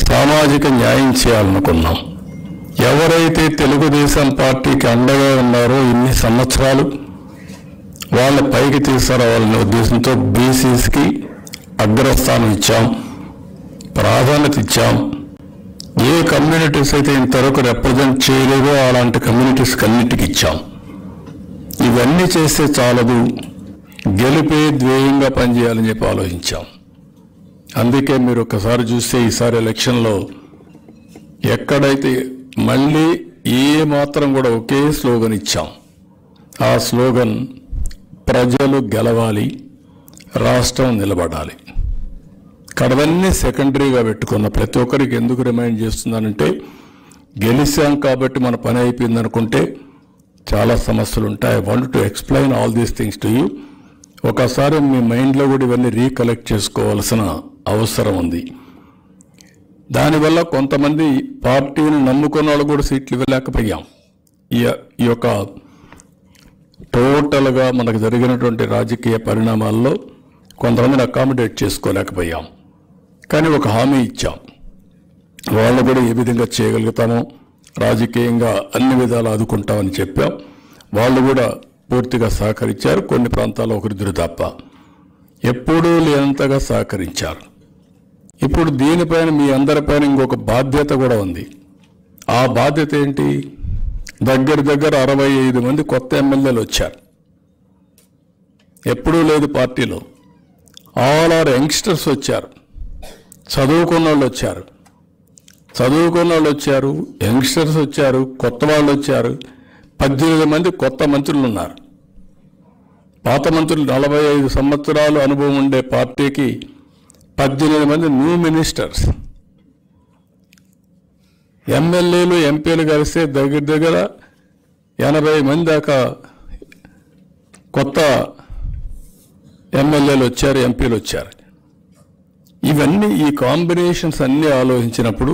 సామాజిక న్యాయం చేయాలనుకున్నాం ఎవరైతే తెలుగుదేశం పార్టీకి అండగా ఉన్నారో ఇన్ని సంవత్సరాలు వాళ్ళ పైకి తీసుకురావాలనే ఉద్దేశంతో బీసీస్కి అగ్రస్థానం ఇచ్చాం ప్రాధాన్యత ఇచ్చాం ఏ కమ్యూనిటీస్ అయితే ఇంతవరకు రిప్రజెంట్ చేయలేదో అలాంటి కమ్యూనిటీస్కి అన్నిటికి ఇచ్చాం ఇవన్నీ చేస్తే చాలదు గెలిపే ధ్యేయంగా పనిచేయాలని చెప్పి ఆలోచించాం అందుకే మీరు ఒకసారి చూస్తే ఈసారి ఎలక్షన్లో ఎక్కడైతే మళ్ళీ ఏ మాత్రం కూడా ఒకే స్లోగన్ ఇచ్చాం ఆ స్లోగన్ ప్రజలు గెలవాలి రాష్ట్రం నిలబడాలి కడవన్నీ సెకండరీగా పెట్టుకున్న ప్రతి ఒక్కరికి ఎందుకు రిమైండ్ చేస్తున్నానంటే గెలిచాం కాబట్టి మన పని అయిపోయింది అనుకుంటే చాలా సమస్యలు ఉంటాయి I want to explain all these things to you ఒకసారి మీ మైండ్లో కూడా ఇవన్నీ రీకలెక్ట్ చేసుకోవాల్సిన అవసరం ఉంది దానివల్ల కొంతమంది పార్టీని నమ్ముకున్న వాళ్ళు కూడా సీట్లు ఇవ్వలేకపోయాం ఈ ఈ యొక్క టోటల్గా మనకు జరిగినటువంటి రాజకీయ పరిణామాల్లో కొంతమందిని అకామిడేట్ చేసుకోలేకపోయాం కానీ ఒక హామీ ఇచ్చాం వాళ్ళు కూడా ఏ విధంగా చేయగలుగుతామో రాజకీయంగా అన్ని విధాలు ఆదుకుంటామని చెప్పాం వాళ్ళు కూడా పూర్తిగా సహకరించారు కొన్ని ప్రాంతాల్లో ఒకరిద్దరు తప్ప ఎప్పుడూ లేనంతగా సహకరించారు ఇప్పుడు దీనిపైన మీ అందరిపైన ఇంకొక బాధ్యత కూడా ఉంది ఆ బాధ్యత ఏంటి దగ్గర దగ్గర అరవై ఐదు మంది కొత్త ఎమ్మెల్యేలు వచ్చారు ఎప్పుడూ లేదు పార్టీలో ఆల్ ఆర్ యంగ్స్టర్స్ వచ్చారు చదువుకున్న వాళ్ళు వచ్చారు చదువుకున్న వాళ్ళు వచ్చారు యంగ్స్టర్స్ వచ్చారు కొత్త వాళ్ళు వచ్చారు పద్దెనిమిది మంది కొత్త మంత్రులు ఉన్నారు పాత మంత్రులు నలభై ఐదు సంవత్సరాలు అనుభవం ఉండే పార్టీకి పద్దెనిమిది మంది న్యూ మినిస్టర్స్ ఎమ్మెల్యేలు ఎంపీలు కలిస్తే దగ్గర దగ్గర ఎనభై మంది దాకా కొత్త ఎమ్మెల్యేలు వచ్చారు ఎంపీలు వచ్చారు ఇవన్నీ ఈ కాంబినేషన్స్ అన్నీ ఆలోచించినప్పుడు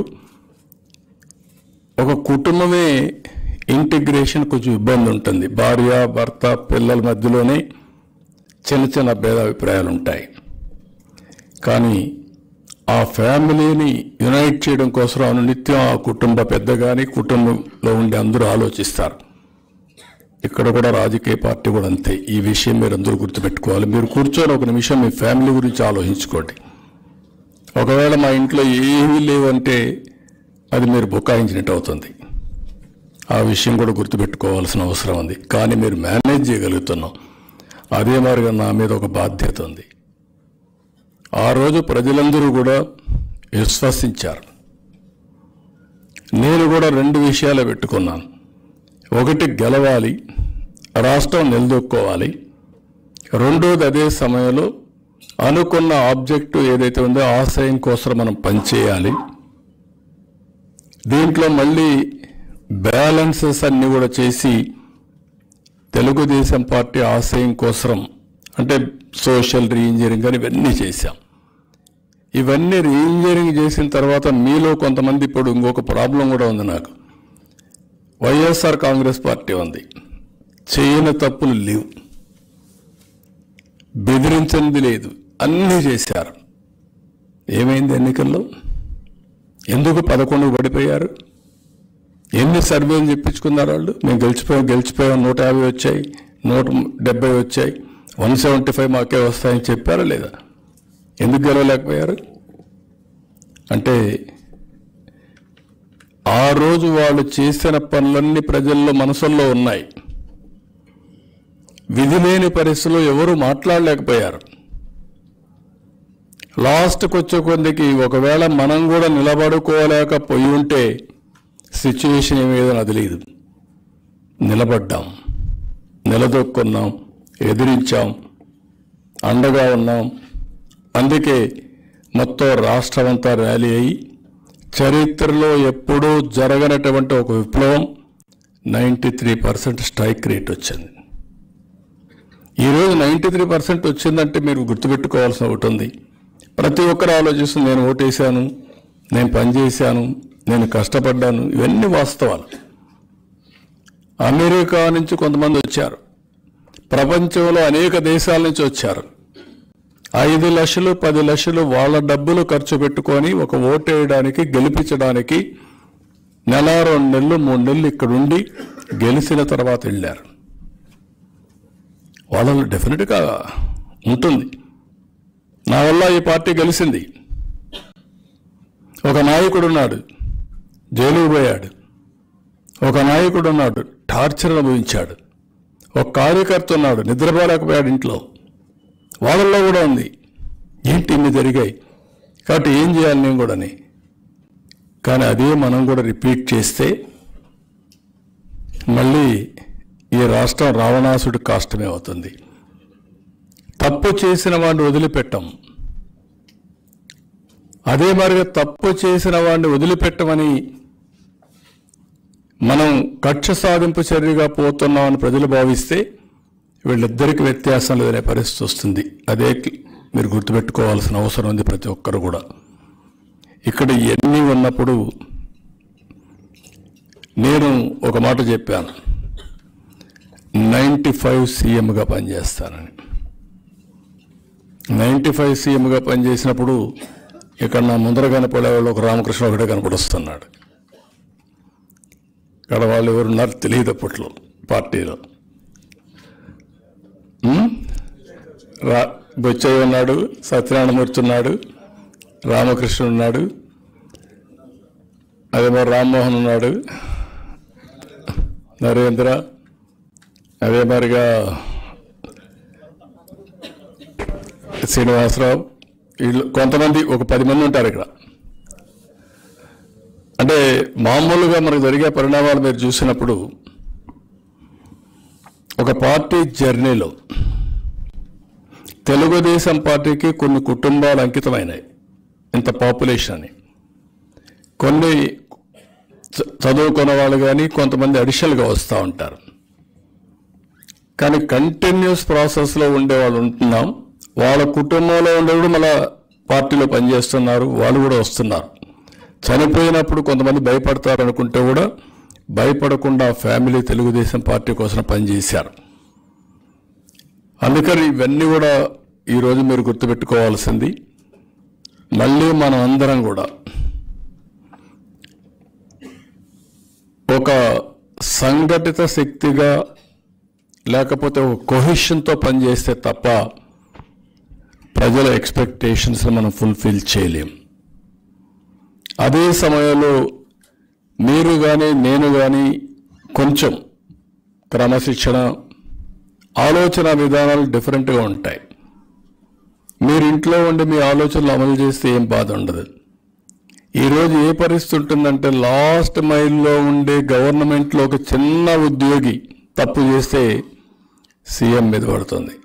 ఒక కుటుంబమే ఇంటిగ్రేషన్ కొంచెం ఇబ్బంది ఉంటుంది భార్య భర్త పిల్లల మధ్యలోనే చిన్న చిన్న భేదాభిప్రాయాలు ఉంటాయి కానీ ఆ ఫ్యామిలీని యునైట్ చేయడం కోసం అను నిత్యం ఆ కుటుంబ పెద్ద కానీ కుటుంబంలో ఉండి అందరూ ఆలోచిస్తారు ఇక్కడ కూడా రాజకీయ పార్టీ కూడా అంతే ఈ విషయం మీరు అందరూ గుర్తుపెట్టుకోవాలి మీరు కూర్చొని ఒక నిమిషం మీ ఫ్యామిలీ గురించి ఆలోచించుకోండి ఒకవేళ మా ఇంట్లో ఏమీ లేవంటే అది మీరు బుకాయించినట్టు అవుతుంది ఆ విషయం కూడా గుర్తుపెట్టుకోవాల్సిన అవసరం ఉంది కానీ మీరు మేనేజ్ చేయగలుగుతున్నాం అదే మాదిరిగా నా మీద ఒక బాధ్యత ఉంది ఆ రోజు ప్రజలందరూ కూడా విశ్వసించారు నేను కూడా రెండు విషయాలు పెట్టుకున్నాను ఒకటి గెలవాలి రాష్ట్రం నిలదొక్కోవాలి రెండోది అదే సమయంలో అనుకున్న ఆబ్జెక్టివ్ ఏదైతే ఉందో ఆశయం కోసం మనం పనిచేయాలి దీంట్లో మళ్ళీ బ్యాలెన్సెస్ అన్ని కూడా చేసి తెలుగుదేశం పార్టీ ఆశయం కోసం అంటే సోషల్ రీఇంజనీరింగ్ అని ఇవన్నీ చేశాం ఇవన్నీ రీఇంజనీరింగ్ చేసిన తర్వాత మీలో కొంతమంది ఇప్పుడు ఇంకొక ప్రాబ్లం కూడా ఉంది నాకు వైఎస్ఆర్ కాంగ్రెస్ పార్టీ ఉంది చేయని తప్పులు లేవు బెదిరించింది లేదు అన్నీ చేశారు ఏమైంది ఎన్నికల్లో ఎందుకు పదకొండు పడిపోయారు ఎన్ని సర్వేలు చెప్పించుకున్నారు వాళ్ళు మేము గెలిచిపోయాం గెలిచిపోయాం నూట యాభై వచ్చాయి నూట డెబ్బై వచ్చాయి వన్ సెవెంటీ ఫైవ్ మాకే వస్తాయని చెప్పారా లేదా ఎందుకు గెలవలేకపోయారు అంటే ఆ రోజు వాళ్ళు చేసిన పనులన్నీ ప్రజల్లో మనసుల్లో ఉన్నాయి విధి లేని పరిస్థితుల్లో ఎవరు మాట్లాడలేకపోయారు లాస్ట్కి వచ్చే కొద్దికి ఒకవేళ మనం కూడా నిలబడుకోలేకపోయి ఉంటే సిచ్యువేషన్ ఏమేదో నాకు తెలియదు నిలబడ్డాం నిలదొక్కున్నాం ఎదిరించాం అండగా ఉన్నాం అందుకే మొత్తం రాష్ట్రం అంతా ర్యాలీ అయ్యి చరిత్రలో ఎప్పుడూ జరగనటువంటి ఒక విప్లవం ninety three percent strike rate వచ్చింది ఈరోజు నైంటీ త్రీ పర్సెంట్ వచ్చిందంటే మీరు గుర్తుపెట్టుకోవాల్సిన ఒకటి ఉంది ప్రతి ఒక్కరు ఆలోచిస్తుంది నేను ఓటేశాను నేను పనిచేశాను నేను కష్టపడ్డాను ఇవన్నీ వాస్తవాలు అమెరికా నుంచి కొంతమంది వచ్చారు ప్రపంచంలో అనేక దేశాల నుంచి వచ్చారు ఐదు లక్షలు పది లక్షలు వాళ్ళ డబ్బులు ఖర్చు పెట్టుకొని ఒక ఓటు వేయడానికి గెలిపించడానికి నెల రెండు నెలలు మూడు నెలలు ఇక్కడ ఉండి గెలిచిన తర్వాత వెళ్ళారు వాళ్ళలో డెఫినెట్గా ఉంటుంది నా వల్ల ఈ పార్టీ గెలిచింది ఒక నాయకుడు ఉన్నాడు జైలుకు పోయాడు ఒక నాయకుడు ఉన్నాడు టార్చర్ అనుభవించాడు ఒక కార్యకర్త ఉన్నాడు నిద్రపోలేకపోయాడు ఇంట్లో వాళ్ళల్లో కూడా ఉంది ఏంటి ఇన్ని జరిగాయి కాబట్టి ఏం చేయాలి నేను కూడాని కానీ అదే మనం కూడా రిపీట్ చేస్తే మళ్ళీ ఈ రాష్ట్రం రావణాసుడి కాష్టమే అవుతుంది తప్పు చేసిన వాడిని వదిలిపెట్టం అదే మరిగా తప్పు చేసిన వాడిని వదిలిపెట్టమని మనం కక్ష సాధింపు చర్యగా పోతున్నామని ప్రజలు భావిస్తే వీళ్ళిద్దరికి వ్యత్యాసం లేదనే పరిస్థితి వస్తుంది అదే మీరు గుర్తుపెట్టుకోవాల్సిన అవసరం ఉంది ప్రతి ఒక్కరు కూడా ఇక్కడ ఇవన్నీ ఉన్నప్పుడు నేను ఒక మాట చెప్పాను నైంటీ ఫైవ్ సీఎంగా పనిచేస్తానని నైంటీ ఫైవ్ సీఎంగా పనిచేసినప్పుడు ఇక్కడ నా ముందర కనపడే వాళ్ళు ఒక రామకృష్ణ ఒకటే కనపడొస్తున్నాడు ఇక్కడ వాళ్ళు ఎవరున్నారు తెలియదు అప్పట్లో పార్టీలో ఉమ్? రా బొచ్చయ్య ఉన్నాడు సత్యనారాయణమూర్తి ఉన్నాడు రామకృష్ణ ఉన్నాడు అదే మరి రామ్మోహన్ ఉన్నాడు నరేంద్ర అదే మరిగా శ్రీనివాసరావు వీళ్ళు కొంతమంది ఒక పది మంది ఉంటారు ఇక్కడ అంటే మామూలుగా మనకు జరిగే పరిణామాలు మీరు చూసినప్పుడు ఒక పార్టీ జర్నీలో తెలుగుదేశం పార్టీకి కొన్ని కుటుంబాలు అంకితమైనాయి ఇంత పాపులేషన్ అని కొన్ని చ- చదువుకున్న వాళ్ళు కానీ కొంతమంది అడిషనల్గా వస్తూ ఉంటారు కానీ కంటిన్యూస్ ప్రాసెస్లో ఉండే వాళ్ళు ఉంటున్నాం వాళ్ళ కుటుంబంలో ఉండేవాడు మళ్ళా పార్టీలో పనిచేస్తున్నారు వాళ్ళు కూడా వస్తున్నారు చనిపోయినప్పుడు కొంతమంది భయపడతారు అనుకుంటే కూడా భయపడకుండా ఫ్యామిలీ తెలుగుదేశం పార్టీ కోసం పనిచేశారు అందుకని ఇవన్నీ కూడా ఈరోజు మీరు గుర్తుపెట్టుకోవాల్సింది మళ్ళీ మనం అందరం కూడా ఒక సంఘటిత శక్తిగా లేకపోతే ఒక కొహిషన్తో పనిచేస్తే తప్ప ప్రజల ఎక్స్పెక్టేషన్స్ మనం ఫుల్ఫిల్ చేయలేం అదే సమయంలో మీరు కానీ నేను కానీ కొంచెం క్రమశిక్షణ ఆలోచన విధానాలు డిఫరెంట్గా ఉంటాయి మీరు ఇంట్లో ఉండి మీ ఆలోచనలు అమలు చేస్తే ఏం బాధ ఉండదు ఈరోజు ఏ పరిస్థితి ఉంటుందంటే లాస్ట్ మైల్లో ఉండే గవర్నమెంట్లో ఒక చిన్న ఉద్యోగి తప్పు చేస్తే సీఎం మీద పడుతుంది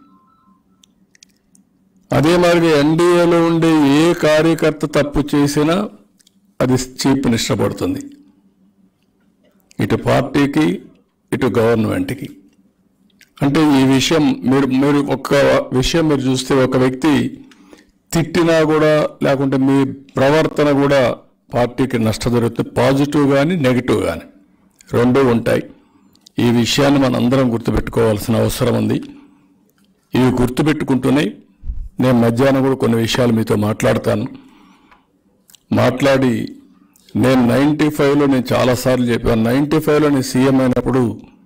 అదే మరి ఎన్డీఏలో ఉండే ఏ కార్యకర్త తప్పు చేసినా అది చీఫ్ మినిస్టర్ పడుతుంది ఇటు పార్టీకి ఇటు గవర్నమెంట్కి అంటే ఈ విషయం మీరు మీరు ఒక విషయం మీరు చూస్తే ఒక వ్యక్తి తిట్టినా కూడా లేకుంటే మీ ప్రవర్తన కూడా పార్టీకి నష్ట జరుగుతుంది పాజిటివ్ కానీ నెగిటివ్ కానీ రెండూ ఉంటాయి ఈ విషయాన్ని మనం అందరం గుర్తుపెట్టుకోవాల్సిన అవసరం ఉంది ఇవి గుర్తుపెట్టుకుంటూనే నేను మధ్యాహ్నం కూడా కొన్ని విషయాలు మీతో మాట్లాడతాను మాట్లాడి నేను నైంటీ ఫైవ్లో నేను చాలాసార్లు చెప్పాను నైంటీ ఫైవ్లో నేను సీఎం అయినప్పుడు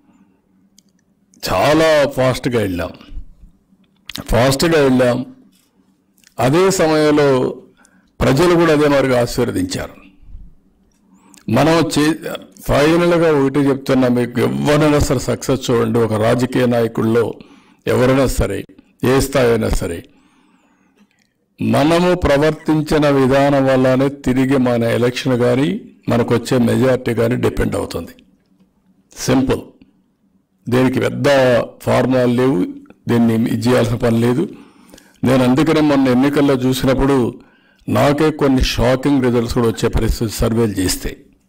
చాలా ఫాస్ట్గా వెళ్ళాం ఫాస్ట్గా వెళ్ళాం అదే సమయంలో ప్రజలు కూడా అదే మరిగా ఆశీర్వదించారు మనం చే ఫైనల్గా ఒకటి చెప్తున్నా మీకు ఎవరైనా సరే సక్సెస్ చూడండి ఒక రాజకీయ నాయకుల్లో ఎవరైనా సరే ఏ స్థాయి అయినా సరే మనము ప్రవర్తించిన విధానం వల్లనే తిరిగి మన ఎలక్షన్ కానీ మనకు వచ్చే మెజార్టీ కానీ డిపెండ్ అవుతుంది సింపుల్ దీనికి పెద్ద ఫార్ములాలు లేవు దీన్ని ఇది చేయాల్సిన పని లేదు నేను అందుకనే మొన్న ఎన్నికల్లో చూసినప్పుడు నాకే కొన్ని షాకింగ్ రిజల్ట్స్ కూడా వచ్చే పరిస్థితి సర్వేలు చేస్తే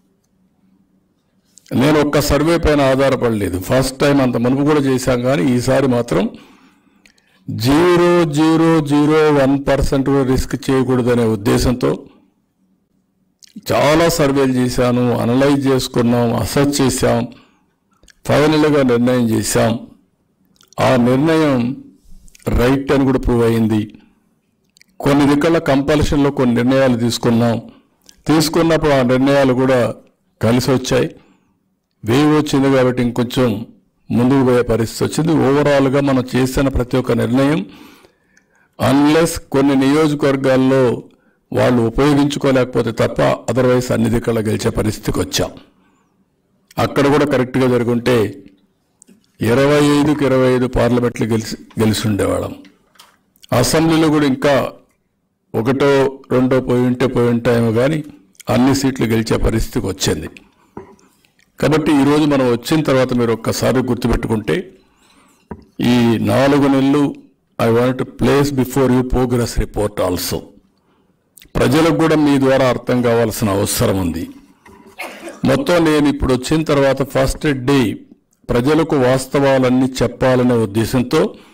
నేను ఒక్క సర్వే పైన ఆధారపడలేదు ఫస్ట్ టైం అంత మునుపు కూడా చేశాం కానీ ఈసారి మాత్రం zero zero zero one percent risk చేయకూడదనే ఉద్దేశంతో చాలా సర్వేలు చేశాను అనలైజ్ చేసుకున్నాం అసెస్ చేశాం ఫైనల్గా నిర్ణయం చేశాం ఆ నిర్ణయం రైట్ అని కూడా ప్రూవ్ అయింది కొన్ని దిక్కల కంపల్షన్లో కొన్ని నిర్ణయాలు తీసుకున్నాం తీసుకున్నప్పుడు ఆ నిర్ణయాలు కూడా కలిసి వచ్చాయి వేవ్ వచ్చింది కాబట్టి ఇంకొంచెం ముందుకు పోయే పరిస్థితి వచ్చింది ఓవరాల్గా మనం చేసిన ప్రతి ఒక్క నిర్ణయం అన్లెస్ కొన్ని నియోజకవర్గాల్లో వాళ్ళు ఉపయోగించుకోలేకపోతే తప్ప అదర్వైజ్ అన్ని దిక్కల గెలిచే పరిస్థితికి వచ్చాం అక్కడ కూడా కరెక్ట్గా జరుగుంటే ఇరవై ఐదుకి ఇరవై ఐదు పార్లమెంట్లు గెలిచి గెలిచి ఉండేవాళ్ళం అసెంబ్లీలో కూడా ఇంకా ఒకటో రెండో పోయి ఉంటే పోయి ఉంటాయేమో కానీ అన్ని సీట్లు గెలిచే పరిస్థితికి వచ్చింది కాబట్టి ఈరోజు మనం వచ్చిన తర్వాత మీరు ఒక్కసారి గుర్తుపెట్టుకుంటే ఈ నాలుగు నెలలు I want place before you progress report also ప్రజలకు కూడా మీ ద్వారా అర్థం కావాల్సిన అవసరం ఉంది మొత్తం నేను ఇప్పుడు వచ్చిన తర్వాత ఫస్ట్ డే ప్రజలకు వాస్తవాలన్నీ చెప్పాలనే ఉద్దేశంతో